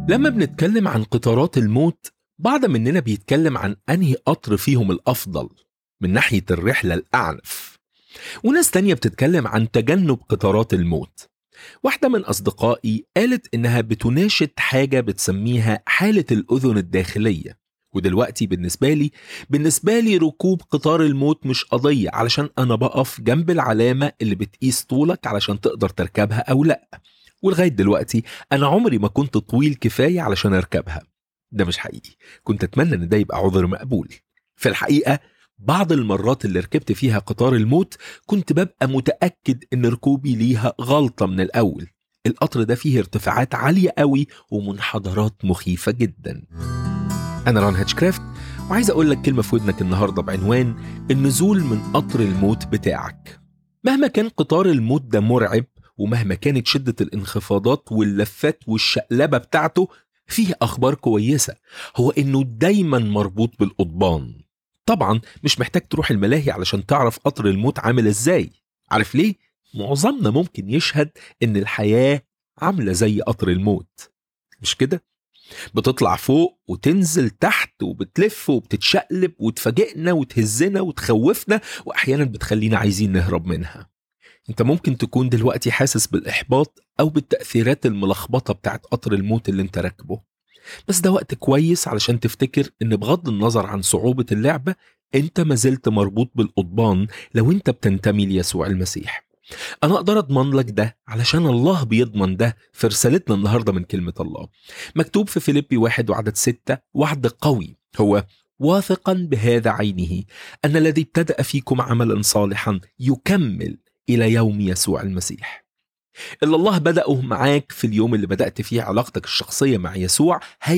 لما بنتكلم عن قطارات الموت بعض مننا بيتكلم عن أنهي قطر فيهم الأفضل من ناحية الرحلة الأعنف وناس تانية بتتكلم عن تجنب قطارات الموت واحدة من أصدقائي قالت إنها بتناشد حاجة بتسميها حالة الأذن الداخلية ودلوقتي بالنسبة لي بالنسبة لي ركوب قطار الموت مش قضية علشان أنا بقف جنب العلامة اللي بتقيس طولك علشان تقدر تركبها أو لأ ولغاية دلوقتي أنا عمري ما كنت طويل كفاية علشان أركبها ده مش حقيقي كنت أتمنى إن ده يبقى عذر مقبول في الحقيقة بعض المرات اللي ركبت فيها قطار الموت كنت ببقى متأكد إن ركوبي ليها غلطة من الأول القطر ده فيه ارتفاعات عالية قوي ومنحدرات مخيفة جدا أنا ران هاتشكرافت وعايز أقول لك كلمة في ودنك النهاردة بعنوان النزول من قطر الموت بتاعك مهما كان قطار الموت ده مرعب ومهما كانت شدة الانخفاضات واللفات والشقلبة بتاعته فيه أخبار كويسة هو إنه دايما مربوط بالقضبان طبعا مش محتاج تروح الملاهي علشان تعرف قطر الموت عامل ازاي عارف ليه؟ معظمنا ممكن يشهد ان الحياة عاملة زي قطر الموت مش كده؟ بتطلع فوق وتنزل تحت وبتلف وبتتشقلب وتفاجئنا وتهزنا وتخوفنا واحيانا بتخلينا عايزين نهرب منها انت ممكن تكون دلوقتي حاسس بالاحباط او بالتاثيرات الملخبطه بتاعت قطر الموت اللي انت راكبه بس ده وقت كويس علشان تفتكر ان بغض النظر عن صعوبه اللعبه انت ما زلت مربوط بالقضبان لو انت بتنتمي ليسوع المسيح انا اقدر اضمن لك ده علشان الله بيضمن ده في رسالتنا النهارده من كلمه الله مكتوب في فيليبي واحد وعدد ستة وعد قوي هو واثقا بهذا عينه ان الذي ابتدا فيكم عملا صالحا يكمل الى يوم يسوع المسيح اللي الله بدأه معاك في اليوم اللي بدأت فيه علاقتك الشخصية مع يسوع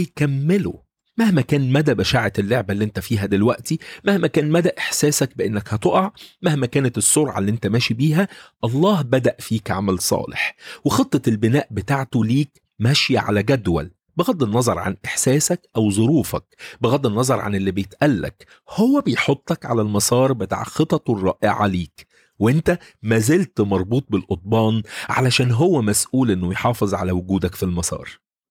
هيكمله مهما كان مدى بشاعة اللعبة اللي انت فيها دلوقتي مهما كان مدى إحساسك بأنك هتقع مهما كانت السرعة اللي انت ماشي بيها الله بدأ فيك عمل صالح وخطة البناء بتاعته ليك ماشية على جدول بغض النظر عن إحساسك أو ظروفك بغض النظر عن اللي بيتقالك هو بيحطك على المسار بتاع خططه الرائعة ليك وانت ما زلت مربوط بالقضبان علشان هو مسؤول انه يحافظ على وجودك في المسار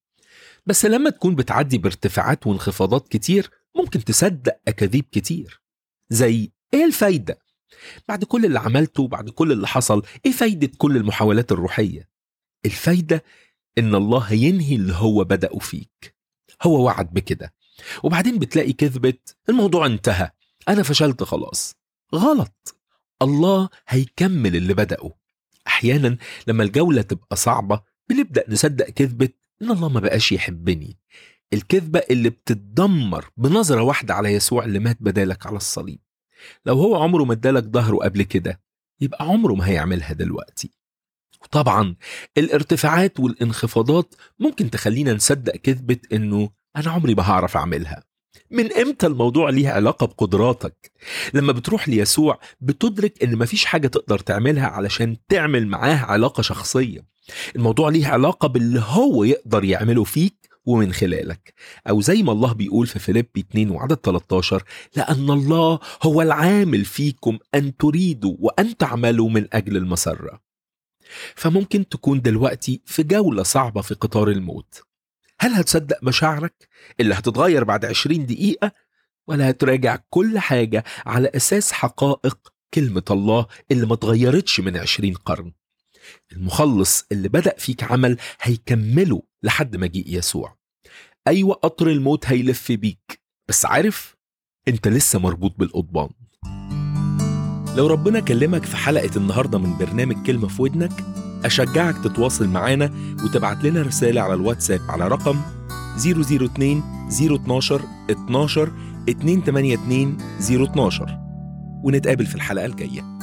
بس لما تكون بتعدي بارتفاعات وانخفاضات كتير ممكن تصدق أكاذيب كتير زي ايه الفايدة؟ بعد كل اللي عملته وبعد كل اللي حصل ايه فايدة كل المحاولات الروحية؟ الفايدة ان الله هينهي اللي هو بدأه فيك هو وعد بكده وبعدين بتلاقي كذبة الموضوع انتهى أنا فشلت خلاص غلط الله هيكمل اللي بدأه أحيانا لما الجولة تبقى صعبة بنبدأ نصدق كذبة إن الله ما بقاش يحبني الكذبة اللي بتتدمر بنظرة واحدة على يسوع اللي مات بدالك على الصليب لو هو عمره ما ادالك ظهره قبل كده يبقى عمره ما هيعملها دلوقتي وطبعا الارتفاعات والانخفاضات ممكن تخلينا نصدق كذبة انه انا عمري ما هعرف اعملها من امتى الموضوع ليه علاقة بقدراتك لما بتروح ليسوع بتدرك ان مفيش حاجة تقدر تعملها علشان تعمل معاه علاقة شخصية الموضوع ليه علاقة باللي هو يقدر يعمله فيك ومن خلالك أو زي ما الله بيقول في فيليبي 2 وعدد 13 لأن الله هو العامل فيكم أن تريدوا وأن تعملوا من أجل المسرة فممكن تكون دلوقتي في جولة صعبة في قطار الموت هل هتصدق مشاعرك اللي هتتغير بعد 20 دقيقة ولا هتراجع كل حاجة على أساس حقائق كلمة الله اللي ما اتغيرتش من 20 قرن المخلص اللي بدأ فيك عمل هيكمله لحد مجيء يسوع أيوة قطر الموت هيلف بيك بس عارف انت لسه مربوط بالقضبان لو ربنا كلمك في حلقة النهاردة من برنامج كلمة في ودنك أشجعك تتواصل معانا وتبعت لنا رسالة على الواتساب على رقم 002 012 12 282 012 ونتقابل في الحلقة الجاية